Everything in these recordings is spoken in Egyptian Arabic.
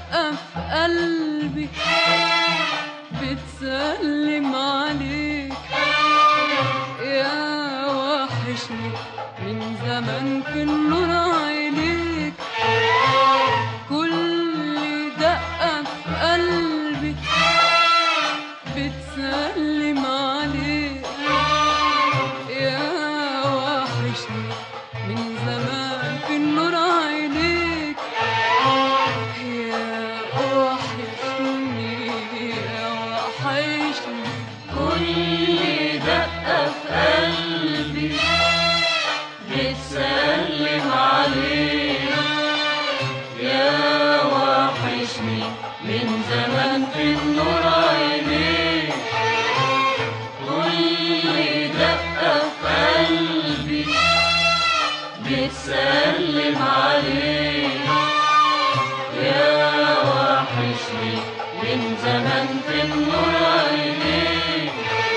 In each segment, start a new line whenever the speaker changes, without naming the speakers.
دقة في قلبي بتسلم عليك يا وحشني من زمان في النور عينيك كل دقة في قلبي بتسلم عليك يا وحشني من زمان في النور عينيك يا وحشني يا وحشني
كل دقة في قلبي بتسلم عليك يا وحشني من زمان في النور عينيك كل دقة في قلبي بتسلم عليك يا وحشني من زمان في النور عينيك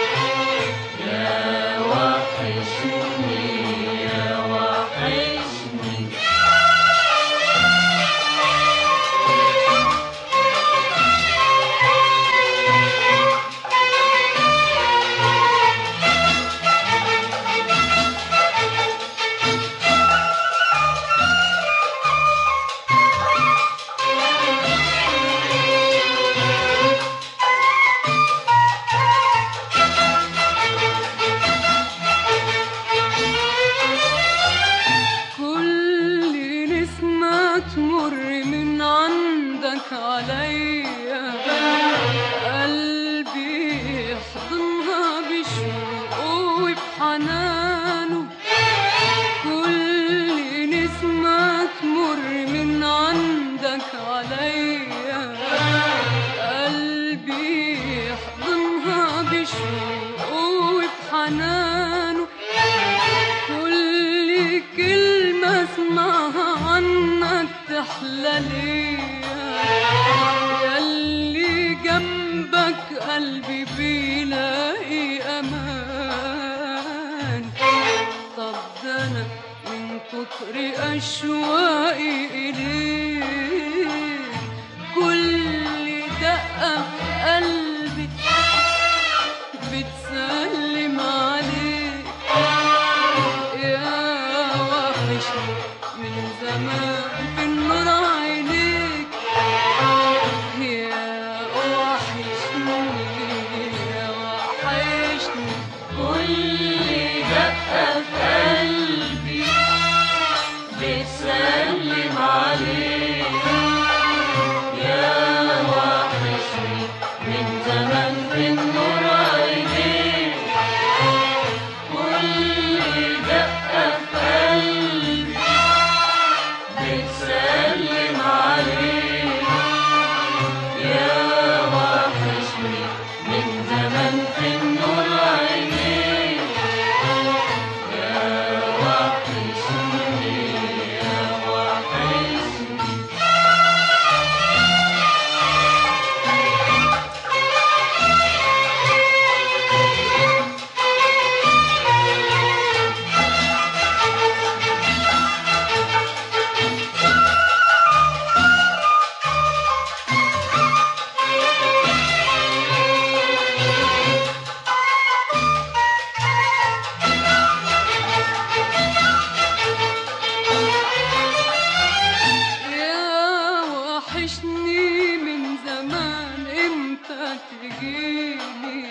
يا وحشني يا وحشني
كل نسمة تمر من عندك عليا قلبي يحضنها بشوقه وبحنانه كل نسمة تمر من عندك عليا قلبي يحضنها بشوقه وبحنانه كل كلمة اسمعها عنك تحلى ليا ياللي جنبك قلبي بيلاقي أمان طب ده أنا من كتر أشواقي إليك كل دقة في قلبي بتسلم عليك يا وحشني من زمان في النور عينيك يا وحشني يا وحشني
كل دقة في قلبي بتسلم عليك يا وحشني من زمان في النور عينيك كل دقة في قلبي بتسلم عليك يا وحشني من زمان في النور عينيك يا وحشني يا وحشني
يا وحشني من زمان امتى تجيني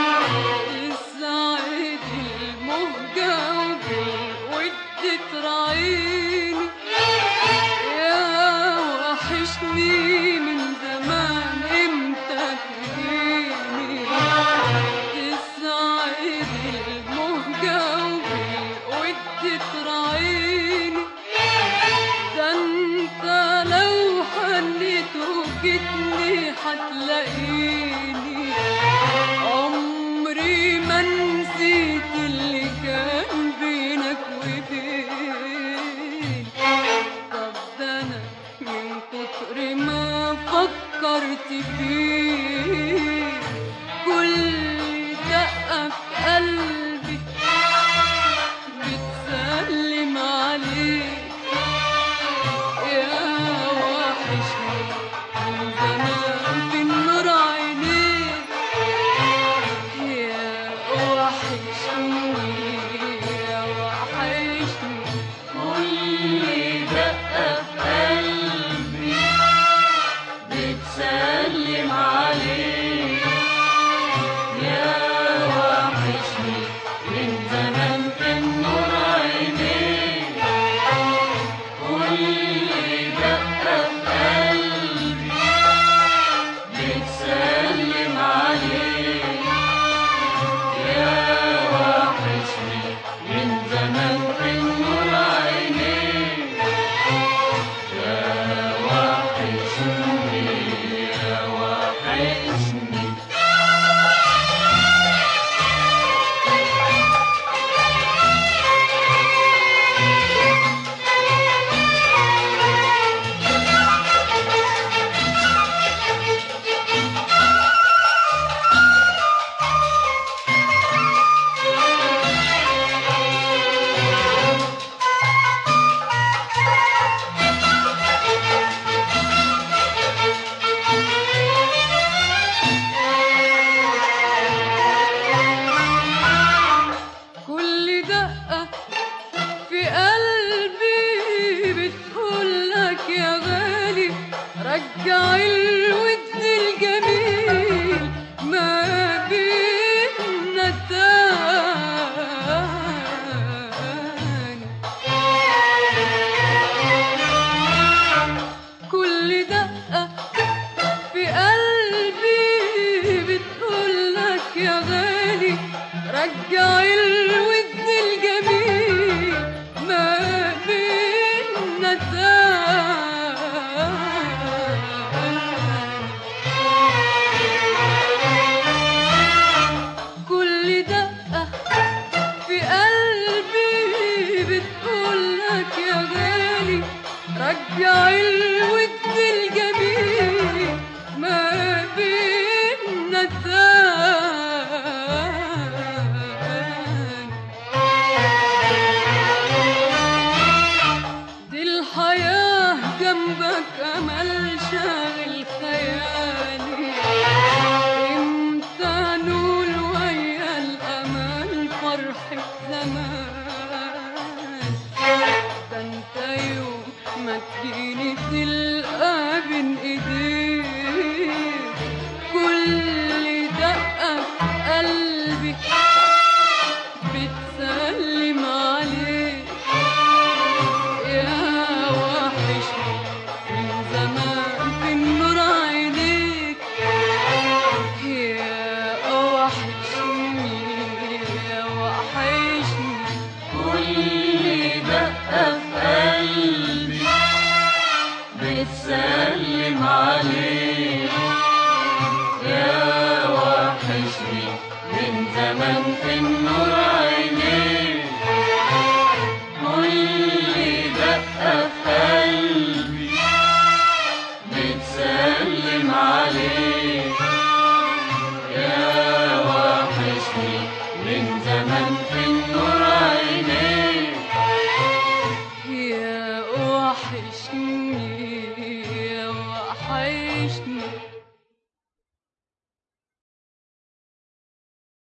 تسعد المهجة وبالود تراعيني يا وحشني من زمان امتى تجيني تسعد المهجة وبالود تراعيني ده انت لو حنيت وجيتني هتلاقيني عمري ما نسيت اللي كان بينك وبيني طب ده انا من كتر ما فكرت فيك كل دقة في قلبي بتسلم عليك يا وحشني من
وحشني
كل دقة في قلبي بتقول لك يا غالي رجع الود الجميل ما بيننا تاني كل دقة في قلبي بتقول لك يا غالي رجع الود الجميل ما بيننا تاني كل دقة في قلبي بتقول لك يا غالي رجع الود الجميل ما بيننا تاني دي الحياة جنبك أمل شاغل خيالي امتى نقول ويا الأمل فرحة زمان ده انت يوم ما تجيني تلقى بين ايديك كل دقة في قلبي بتسلم عليك يا وحشني من زمان في النور عينيك يا وحشني يا وحشني
كل دقة في قلبي بتسلم عليك يا وحشني من زمان في النور عينيك كل دقة في قلبي بتسلم عليك يا وحشني من زمان في النور عينيك
يا وحشني يا وحشني